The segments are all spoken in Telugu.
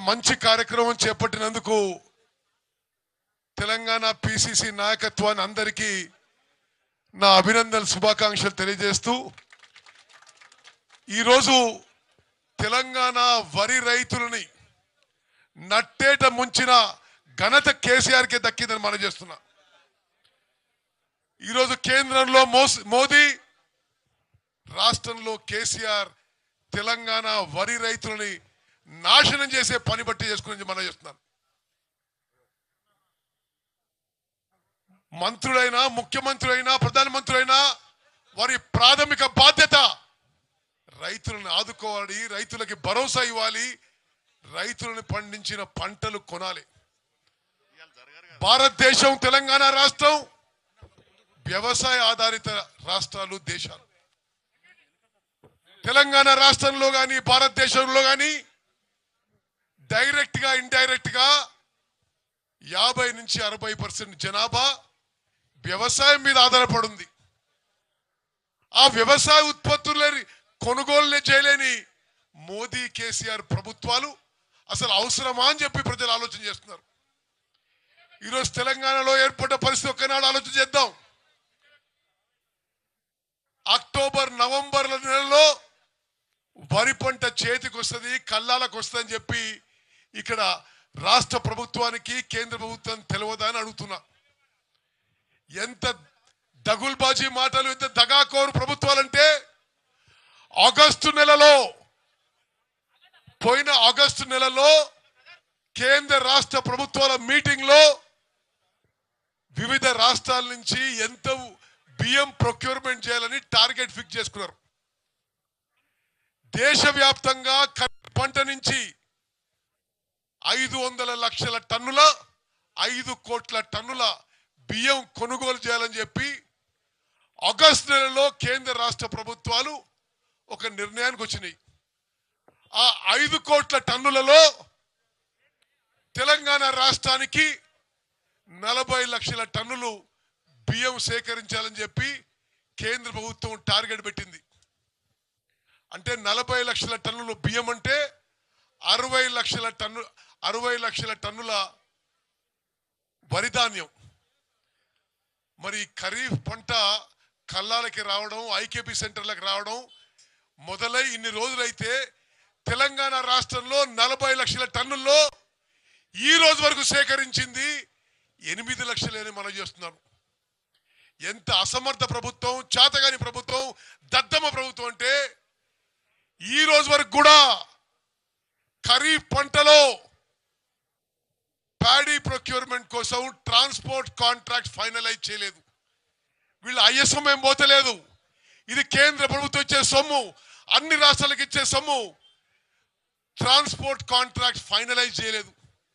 మంచి కార్యక్రమం చేపట్టినందుకు తెలంగాణ పిసిసి నాయకత్వాన్ని అందరికీ నా అభినందన శుభాకాంక్షలు తెలియజేస్తూ ఈరోజు తెలంగాణ వరి రైతులని నట్టేట ముంచిన ఘనత కేసీఆర్కే దక్కిందని మనం చేస్తున్నా ఈరోజు కేంద్రంలో మోస్- మోదీ రాష్ట్రంలో కేసీఆర్ తెలంగాణ వరి రైతులని నాశనం చేసే పని బట్టి చేసుకుని మనం చేస్తున్నాను మంత్రులైనా ముఖ్యమంత్రులైనా ప్రధానమంత్రులైనా వారి ప్రాథమిక బాధ్యత రైతులను ఆదుకోవాలి రైతులకి భరోసా ఇవ్వాలి రైతులను పండించిన పంటలు కొనాలి భారతదేశం తెలంగాణ రాష్ట్రం వ్యవసాయ ఆధారిత రాష్ట్రాలు దేశాలు తెలంగాణ రాష్ట్రంలో కానీ భారతదేశంలో కానీ డైరెక్ట్ గా ఇండైరెక్ట్ గా యాభై నుంచి అరవై పర్సెంట్ జనాభా వ్యవసాయం మీద ఆధారపడి ఉంది ఆ వ్యవసాయ ఉత్పత్తులని కొనుగోలు చేయలేని మోదీ కేసీఆర్ ప్రభుత్వాలు అసలు అవసరమా అని చెప్పి ప్రజలు ఆలోచన చేస్తున్నారు ఈరోజు తెలంగాణలో ఏర్పడ్డ పరిస్థితి ఒక్కనాడు ఆలోచన చేద్దాం అక్టోబర్ నవంబర్ నెలలో వరి పంట చేతికి వస్తుంది కల్లాలకు వస్తుంది అని చెప్పి ఇక్కడ రాష్ట్ర ప్రభుత్వానికి కేంద్ర ప్రభుత్వం తెలియదా అని అడుగుతున్నా ఎంత దగుల్బాజీ మాటలు ఎంత దగాకోరు ప్రభుత్వాలంటే ఆగస్టు నెలలో పోయిన ఆగస్టు నెలలో కేంద్ర రాష్ట్ర ప్రభుత్వాల మీటింగ్ లో వివిధ రాష్ట్రాల నుంచి ఎంత బియ్యం ప్రొక్యూర్మెంట్ చేయాలని టార్గెట్ ఫిక్స్ చేసుకున్నారు దేశవ్యాప్తంగా ఖరీఫ్ పంట నుంచి ఐదు వందల లక్షల టన్నుల ఐదు కోట్ల టన్నుల బియ్యం కొనుగోలు చేయాలని చెప్పి ఆగస్టు నెలలో కేంద్ర రాష్ట్ర ప్రభుత్వాలు ఒక నిర్ణయానికి వచ్చినాయి ఆ ఐదు కోట్ల టన్నులలో తెలంగాణ రాష్ట్రానికి నలభై లక్షల టన్నులు బియ్యం సేకరించాలని చెప్పి కేంద్ర ప్రభుత్వం టార్గెట్ పెట్టింది అంటే నలభై లక్షల టన్నులు బియ్యం అంటే అరవై లక్షల టన్ను అరవై లక్షల టన్నుల వరి ధాన్యం మరి ఖరీఫ్ పంట కల్లాలకి రావడం ఐకేపీ సెంటర్లకు రావడం మొదలై ఇన్ని రోజులైతే తెలంగాణ రాష్ట్రంలో నలభై లక్షల టన్నుల్లో ఈ రోజు వరకు సేకరించింది ఎనిమిది లక్షలేని మనం చేస్తున్నాం ఎంత అసమర్థ ప్రభుత్వం చాతగాని ప్రభుత్వం దద్దమ్మ ప్రభుత్వం అంటే ఈ రోజు వరకు కూడా ఖరీఫ్ పంటలో ప్యాడీ ప్రొక్యూర్మెంట్ కోసం ట్రాన్స్పోర్ట్ కాంట్రాక్ట్ ఫైనలైజ్ చేయలేదు వీళ్ళు ఐఎస్ఎం ఏం పోతలేదు ఇది కేంద్ర ప్రభుత్వం ఇచ్చే సొమ్ము అన్ని రాష్ట్రాలకు ఇచ్చే సొమ్ము ట్రాన్స్పోర్ట్ కాంట్రాక్ట్ ఫైనలైజ్ చేయలేదు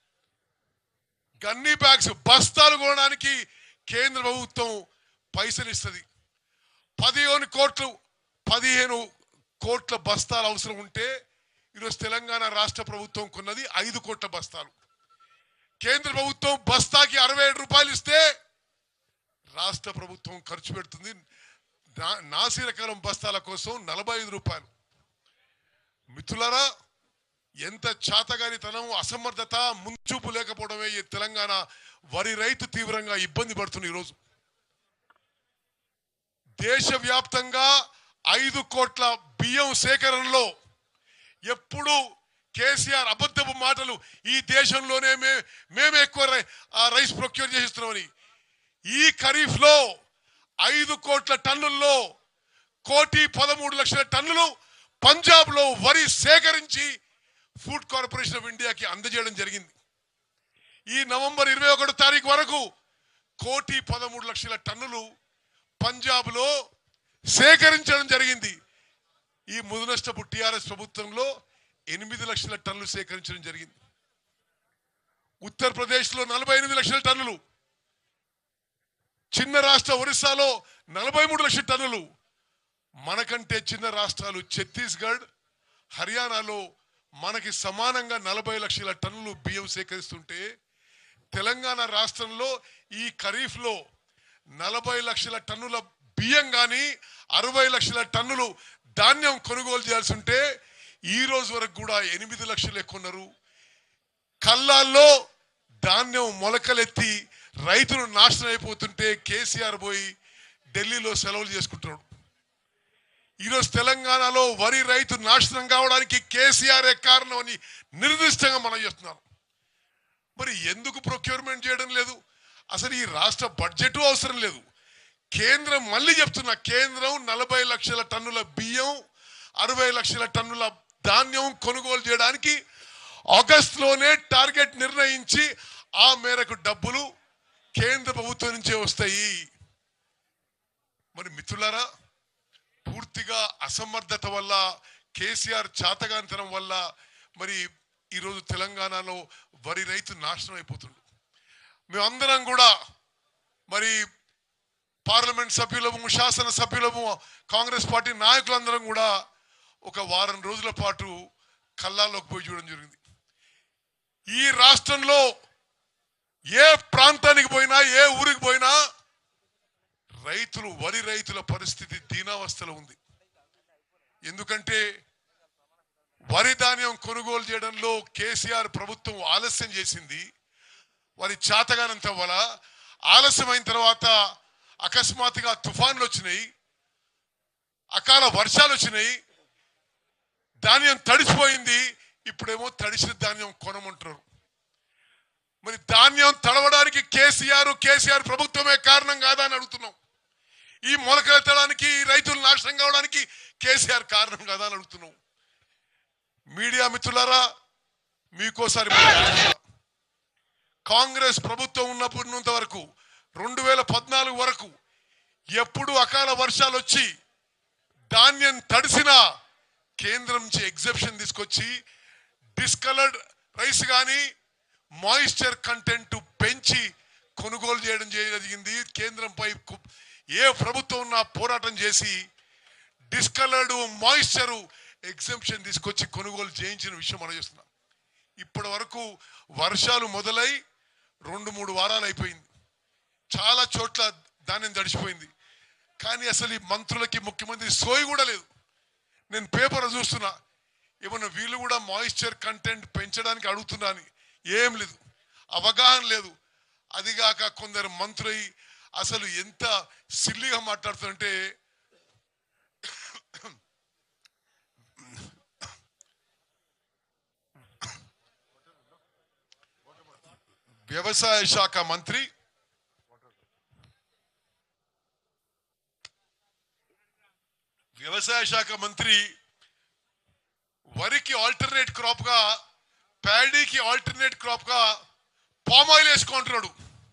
గన్నీ బ్యాగ్స్ బస్తాలు కొనడానికి కేంద్ర ప్రభుత్వం పైసలు ఇస్తుంది పదిహేను కోట్లు పదిహేను కోట్ల బస్తాలు అవసరం ఉంటే ఈరోజు తెలంగాణ రాష్ట్ర ప్రభుత్వం కొన్నది ఐదు కోట్ల బస్తాలు కేంద్ర ప్రభుత్వం బస్తాకి అరవై ఏడు రూపాయలు ఇస్తే రాష్ట్ర ప్రభుత్వం ఖర్చు పెడుతుంది నా- నాసి రకాలం బస్తాల కోసం నలభై ఐదు రూపాయలు మిత్రులారా ఎంత చాతగానితనం అసమర్థత ముంచూపు లేకపోవడమే ఈ తెలంగాణ వరి రైతు తీవ్రంగా ఇబ్బంది పడుతుంది ఈరోజు దేశవ్యాప్తంగా ఐదు కోట్ల బియ్యం సేకరణలో ఎప్పుడు కేసీఆర్ అబద్ధపు మాటలు ఈ దేశంలోనే మే- మేమే ఎక్కువ రై- ఆ రైస్ ప్రొక్యూర్ చేసిస్తున్నామని ఈ ఖరీఫ్ లో ఐదు కోట్ల టన్నుల్లో కోటి పదమూడు లక్షల టన్నులు పంజాబ్ లో వరి సేకరించి ఫుడ్ కార్పొరేషన్ ఆఫ్ ఇండియాకి అందజేయడం జరిగింది ఈ నవంబర్ ఇరవై ఒకటో తారీఖు వరకు కోటి పదమూడు లక్షల టన్నులు పంజాబ్ లో సేకరించడం జరిగింది ఈ ముదనష్టపు టిఆర్ఎస్ ప్రభుత్వంలో ఎనిమిది లక్షల టన్నులు సేకరించడం జరిగింది ఉత్తరప్రదేశ్ లో నలభై ఎనిమిది లక్షల టన్నులు చిన్న రాష్ట్ర ఒరిస్సాలో నలభై మూడు లక్షల టన్నులు మనకంటే చిన్న రాష్ట్రాలు ఛత్తీస్గఢ్ హర్యానాలో మనకి సమానంగా నలభై లక్షల టన్నులు బియ్యం సేకరిస్తుంటే తెలంగాణ రాష్ట్రంలో ఈ ఖరీఫ్ లో నలభై లక్షల టన్నుల బియ్యం కానీ అరవై లక్షల టన్నులు ధాన్యం కొనుగోలు చేయాల్సి ఉంటే ఈ రోజు వరకు కూడా ఎనిమిది లక్షలే కొన్నారు కళ్ళాల్లో ధాన్యం మొలకలెత్తి రైతులు నాశనం అయిపోతుంటే కేసీఆర్ పోయి ఢిల్లీలో సెలవులు చేసుకుంటున్నాడు ఈరోజు తెలంగాణలో వరి రైతు నాశనం కావడానికి కేసీఆర్ కారణం అని నిర్దిష్టంగా మనం చేస్తున్నాం మరి ఎందుకు ప్రొక్యూర్మెంట్ చేయడం లేదు అసలు ఈ రాష్ట్ర బడ్జెట్ అవసరం లేదు కేంద్రం మళ్ళీ చెప్తున్నా కేంద్రం నలభై లక్షల టన్నుల బియ్యం అరవై లక్షల టన్నుల ధాన్యం కొనుగోలు చేయడానికి ఆగస్టులోనే టార్గెట్ నిర్ణయించి ఆ మేరకు డబ్బులు కేంద్ర ప్రభుత్వం నుంచే వస్తాయి మరి మిత్రులారా పూర్తిగా అసమర్థత వల్ల కేసీఆర్ చాతగానితనం వల్ల మరి ఈరోజు తెలంగాణలో వరి రైతు నాశనం అయిపోతుండు మేమందరం కూడా మరి పార్లమెంట్ సభ్యులము శాసన సభ్యులము కాంగ్రెస్ పార్టీ నాయకులందరం కూడా ఒక వారం రోజుల పాటు కల్లాల్లోకి పోయి చూడడం జరిగింది ఈ రాష్ట్రంలో ఏ ప్రాంతానికి పోయినా ఏ ఊరికి పోయినా రైతులు వరి రైతుల పరిస్థితి దీనావస్థలో ఉంది ఎందుకంటే వరి ధాన్యం కొనుగోలు చేయడంలో కేసీఆర్ ప్రభుత్వం ఆలస్యం చేసింది వారి చాతగానంత వల్ల ఆలస్యమైన తర్వాత అకస్మాత్తుగా తుఫాన్లు వచ్చినాయి అకాల వర్షాలు వచ్చినాయి ధాన్యం తడిసిపోయింది ఇప్పుడేమో తడిసిన ధాన్యం కొనమంటారు మరి ధాన్యం తడవడానికి కేసీఆర్ కేసీఆర్ ప్రభుత్వమే కారణం కాదా అని అడుగుతున్నాం ఈ మొలకెత్తడానికి ఈ రైతులు నాశనం కావడానికి కేసీఆర్ కారణం కాదా అని అడుగుతున్నాం మీడియా మిత్రులారా మీకోసారి కాంగ్రెస్ ప్రభుత్వం ఉన్నప్పుడున్నంత వరకు రెండు వేల పద్నాలుగు వరకు ఎప్పుడు అకాల వర్షాలు వచ్చి ధాన్యం తడిసిన కేంద్రం నుంచి ఎగ్జెప్షన్ తీసుకొచ్చి డిస్కలర్డ్ రైస్ కానీ మాయిశ్చర్ కంటెంట్ పెంచి కొనుగోలు చేయడం జరిగింది కేంద్రంపై కు- ఏ ప్రభుత్వం ఉన్నా పోరాటం చేసి డిస్కలర్డ్ మాయిశ్చర్ ఎగ్జెంప్షన్ తీసుకొచ్చి కొనుగోలు చేయించిన విషయం మనం చేస్తున్నాం ఇప్పటి వరకు వర్షాలు మొదలై రెండు మూడు వారాలు అయిపోయింది చాలా చోట్ల ధాన్యం తడిచిపోయింది కానీ అసలు ఈ మంత్రులకి ముఖ్యమంత్రి సోయి కూడా లేదు నేను పేపర్ చూస్తున్నా ఏమన్నా వీళ్ళు కూడా మాయిశ్చర్ కంటెంట్ పెంచడానికి అడుగుతున్నా అని ఏం లేదు అవగాహన లేదు అదిగాక కొందరు మంత్రులు అసలు ఎంత సిల్లిగా మాట్లాడుతుంటే వ్యవసాయ శాఖ మంత్రి వ్యవసాయ శాఖ మంత్రి వరికి ఆల్టర్నేట్ క్రాప్ గా ప్యాడీకి ఆల్టర్నేట్ క్రాప్ గా పామ్ ఆయిల్ వేసుకుంటున్నాడు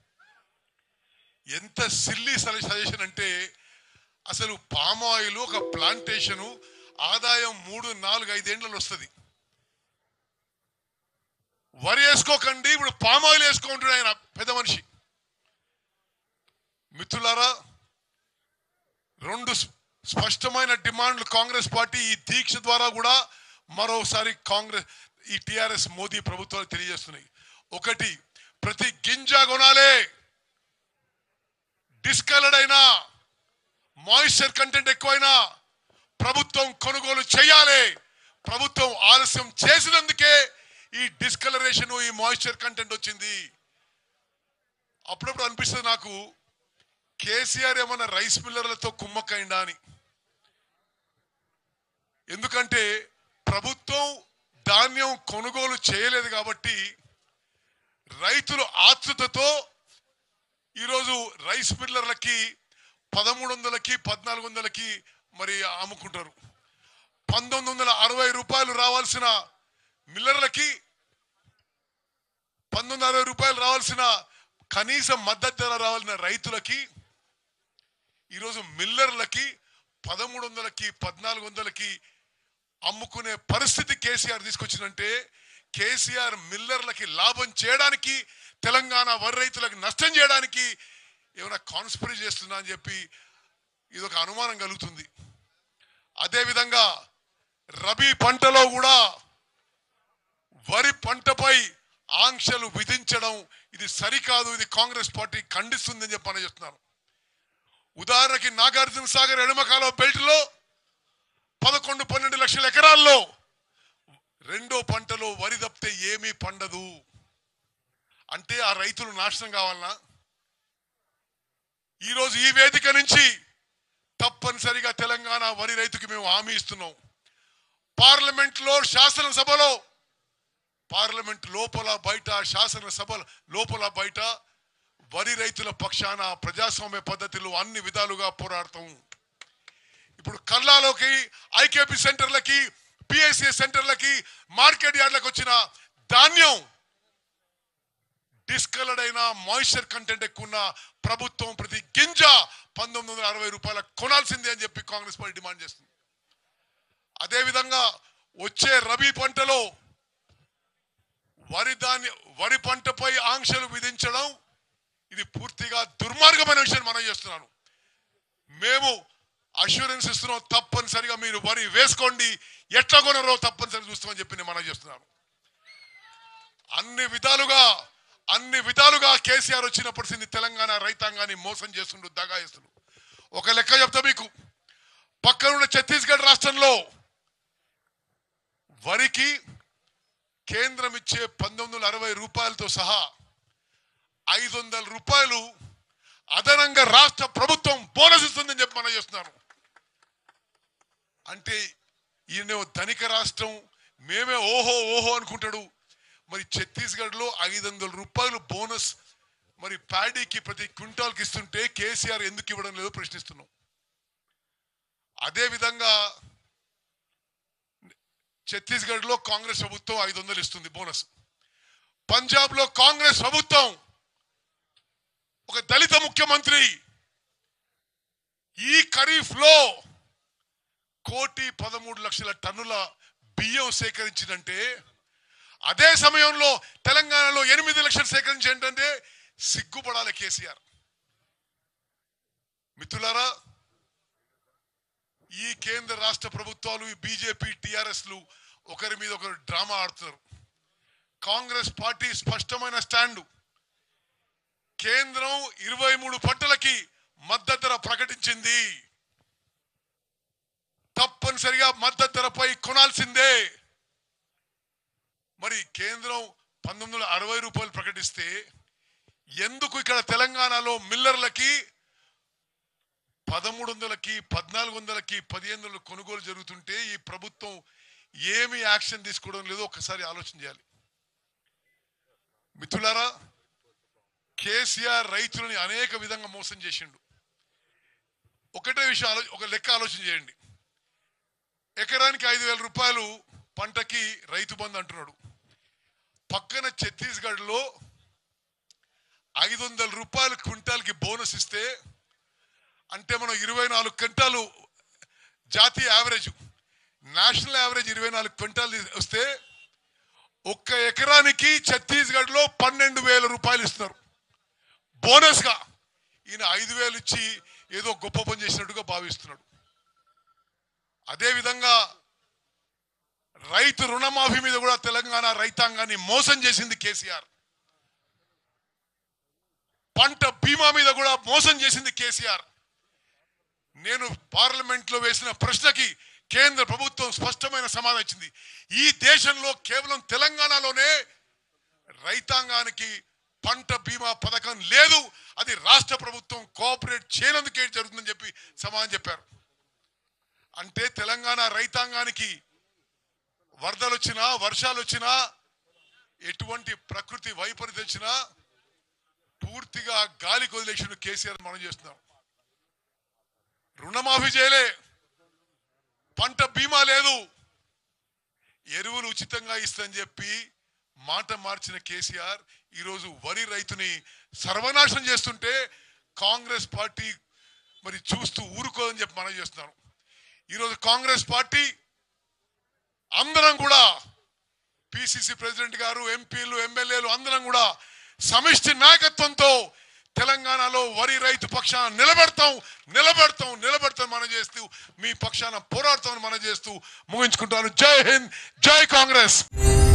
ఎంత సిల్లీ సజెషన్ అంటే అసలు పామ్ ఆయిల్ ఒక ప్లాంటేషన్ ఆదాయం మూడు నాలుగు ఐదేండ్లలో వస్తుంది వరి వేసుకోకండి ఇప్పుడు పామ్ ఆయిల్ వేసుకుంటున్నాడు ఆయన పెద్ద మనిషి మిత్రులారా రెండు స్ప- స్పష్టమైన డిమాండ్లు కాంగ్రెస్ పార్టీ ఈ దీక్ష ద్వారా కూడా మరోసారి కాంగ్రెస్ ఈ టిఆర్ఎస్ మోదీ ప్రభుత్వాలు తెలియజేస్తున్నాయి ఒకటి ప్రతి గింజ కొనాలే డిస్కలర్డ్ అయినా మాయిశ్చర్ కంటెంట్ ఎక్కువైనా ప్రభుత్వం కొనుగోలు చేయాలి ప్రభుత్వం ఆలస్యం చేసినందుకే ఈ డిస్కలరేషన్ ఈ మాయిశ్చర్ కంటెంట్ వచ్చింది అప్పుడప్పుడు అనిపిస్తుంది నాకు కేసీఆర్ ఏమన్నా రైస్ మిల్లర్లతో కుమ్మక్కైందా అని ఎందుకంటే ప్రభుత్వం ధాన్యం కొనుగోలు చేయలేదు కాబట్టి రైతులు ఆతృతతో ఈరోజు రైస్ మిల్లర్లకి పదమూడు వందలకి పద్నాలుగు వందలకి మరి అమ్ముకుంటారు పంతొమ్మిది వందల అరవై రూపాయలు రావాల్సిన మిల్లర్లకి పంతొమ్మిది వందల అరవై రూపాయలు రావాల్సిన కనీస మద్దతు ధర రావాల్సిన రైతులకి ఈరోజు మిల్లర్లకి పదమూడు వందలకి పద్నాలుగు వందలకి అమ్ముకునే పరిస్థితి కేసీఆర్ తీసుకొచ్చిందంటే కేసీఆర్ మిల్లర్లకి లాభం చేయడానికి తెలంగాణ వరి రైతులకు నష్టం చేయడానికి ఏమైనా కాన్స్పిరీ చేస్తున్నా అని చెప్పి ఇది ఒక అనుమానం కలుగుతుంది అదేవిధంగా రబీ పంటలో కూడా వరి పంటపై ఆంక్షలు విధించడం ఇది సరికాదు ఇది కాంగ్రెస్ పార్టీ ఖండిస్తుందని చెప్పి అని చెప్తున్నాను ఉదాహరణకి నాగార్జున సాగర్ ఎడమకాల బెల్ట్ లో పదకొండు పన్నెండు లక్షల ఎకరాల్లో రెండో పంటలో వరి తప్పితే ఏమీ పండదు అంటే ఆ రైతులు నాశనం కావాలనా ఈరోజు ఈ వేదిక నుంచి తప్పనిసరిగా తెలంగాణ వరి రైతుకి మేము హామీ ఇస్తున్నాం పార్లమెంట్ లో శాసనసభలో పార్లమెంట్ లోపల బయట శాసనసభ లోపల బయట వరి రైతుల పక్షాన ప్రజాస్వామ్య పద్ధతిలో అన్ని విధాలుగా పోరాడతాం ఇప్పుడు కల్లాలోకి ఐకేపీ సెంటర్లకి పిఎస్సి సెంటర్లకి మార్కెట్ యార్డ్లకు వచ్చిన ధాన్యం డిస్కలర్డ్ అయిన మాయిశ్చర్ కంటెంట్ ఎక్కువ ఉన్న ప్రభుత్వం ప్రతి గింజ పంతొమ్మిది వందల అరవై రూపాయల కొనాల్సిందే అని చెప్పి కాంగ్రెస్ పార్టీ డిమాండ్ చేస్తుంది అదేవిధంగా వచ్చే రబీ పంటలో వరి ధాన్య వరి పంటపై ఆంక్షలు విధించడం ఇది పూర్తిగా దుర్మార్గమైన విషయం మనం చేస్తున్నాను మేము అష్యూరెన్స్ ఇస్తున్నాం తప్పనిసరిగా మీరు వరి వేసుకోండి ఎట్లా కొనరో తప్పనిసరి చూస్తామని చెప్పి నేను మనం చేస్తున్నాను అన్ని విధాలుగా అన్ని విధాలుగా కేసీఆర్ వచ్చినప్పుడు సింది తెలంగాణ రైతాంగాన్ని మోసం చేస్తుండు దగా చేస్తుండు ఒక లెక్క చెప్తా మీకు పక్కనున్న ఛత్తీస్గఢ్ రాష్ట్రంలో వరికి కేంద్రం ఇచ్చే పంతొమ్మిది వందల అరవై రూపాయలతో సహా ఐదు వందల రూపాయలు అదనంగా రాష్ట్ర ప్రభుత్వం బోనస్ ఇస్తుందని చెప్పి మనం చేస్తున్నాను అంటే ఈయన ధనిక రాష్ట్రం మేమే ఓహో ఓహో అనుకుంటాడు మరి ఛత్తీస్గఢ్ లో ఐదు వందల రూపాయలు బోనస్ మరి ప్యాడీకి ప్రతి క్వింటాల్కి ఇస్తుంటే కేసీఆర్ ఎందుకు ఇవ్వడం లేదో ప్రశ్నిస్తున్నాం అదే విధంగా ఛత్తీస్గఢ్ లో కాంగ్రెస్ ప్రభుత్వం ఐదు వందలు ఇస్తుంది బోనస్ పంజాబ్ లో కాంగ్రెస్ ప్రభుత్వం ఒక దళిత ముఖ్యమంత్రి ఈ ఖరీఫ్ లో కోటి పదమూడు లక్షల టన్నుల బియ్యం సేకరించిందంటే అదే సమయంలో తెలంగాణలో ఎనిమిది లక్షలు సేకరించి ఏంటంటే సిగ్గుపడాలి కేసీఆర్ మిత్రులారా ఈ కేంద్ర రాష్ట్ర ప్రభుత్వాలు ఈ బీజేపీ టిఆర్ఎస్ లు ఒకరి మీద ఒకరు డ్రామా ఆడుతున్నారు కాంగ్రెస్ పార్టీ స్పష్టమైన స్టాండు కేంద్రం ఇరవై మూడు పంటలకి మద్దతు ధర ప్రకటించింది తప్పనిసరిగా మద్దతు ధరపై కొనాల్సిందే మరి కేంద్రం పంతొమ్మిది వందల అరవై రూపాయలు ప్రకటిస్తే ఎందుకు ఇక్కడ తెలంగాణలో మిల్లర్లకి పదమూడు వందలకి పద్నాలుగు వందలకి పదిహేను వందల కొనుగోలు జరుగుతుంటే ఈ ప్రభుత్వం ఏమి యాక్షన్ తీసుకోవడం లేదో ఒకసారి ఆలోచన చేయాలి మిత్రులారా కేసీఆర్ రైతులని అనేక విధంగా మోసం చేసిండు ఒకటే విషయం ఆలో ఒక లెక్క ఆలోచన చేయండి ఎకరానికి ఐదు వేల రూపాయలు పంటకి రైతు బంధు అంటున్నాడు పక్కన ఛత్తీస్గఢ్ లో ఐదు వందల రూపాయలు క్వింటాల్కి బోనస్ ఇస్తే అంటే మనం ఇరవై నాలుగు క్వింటాలు జాతీయ యావరేజ్ నేషనల్ యావరేజ్ ఇరవై నాలుగు క్వింటాలు వస్తే ఒక్క ఎకరానికి ఛత్తీస్గఢ్ లో పన్నెండు వేల రూపాయలు ఇస్తున్నారు బోనస్ గా ఈయన ఐదు వేలు ఇచ్చి ఏదో గొప్ప పని చేసినట్టుగా భావిస్తున్నాడు అదే విధంగా రైతు రుణమాఫీ మీద కూడా తెలంగాణ రైతాంగాన్ని మోసం చేసింది కేసీఆర్ పంట బీమా మీద కూడా మోసం చేసింది కేసీఆర్ నేను పార్లమెంట్ లో వేసిన ప్రశ్నకి కేంద్ర ప్రభుత్వం స్పష్టమైన సమాధానం ఇచ్చింది ఈ దేశంలో కేవలం తెలంగాణలోనే రైతాంగానికి పంట బీమా పథకం లేదు అది రాష్ట్ర ప్రభుత్వం కోఆపరేట్ చేయనందుకే జరుగుతుందని చెప్పి సమాధానం చెప్పారు అంటే తెలంగాణ రైతాంగానికి వరదలు వచ్చినా వర్షాలు వచ్చినా ఎటువంటి ప్రకృతి వైపరీత్యం వచ్చినా పూర్తిగా గాలి కొదిలేసిన కేసీఆర్ మనం చేస్తున్నాం రుణమాఫీ చేయలే పంట బీమా లేదు ఎరువులు ఉచితంగా ఇస్తని చెప్పి మాట మార్చిన కేసీఆర్ ఈరోజు వరి రైతుని సర్వనాశనం చేస్తుంటే కాంగ్రెస్ పార్టీ మరి చూస్తూ ఊరుకోదని చెప్పి మనం చేస్తున్నాను ఈరోజు కాంగ్రెస్ పార్టీ అందరం కూడా పిసిసి ప్రెసిడెంట్ గారు ఎంపీలు ఎమ్మెల్యేలు అందరం కూడా సమిష్టి నాయకత్వంతో తెలంగాణలో వరి రైతు పక్షాన నిలబెడతాం నిలబెడతాం నిలబెడతాం మనం చేస్తూ మీ పక్షాన పోరాడతాం మనం చేస్తూ ముగించుకుంటాను జై హింద్ జై కాంగ్రెస్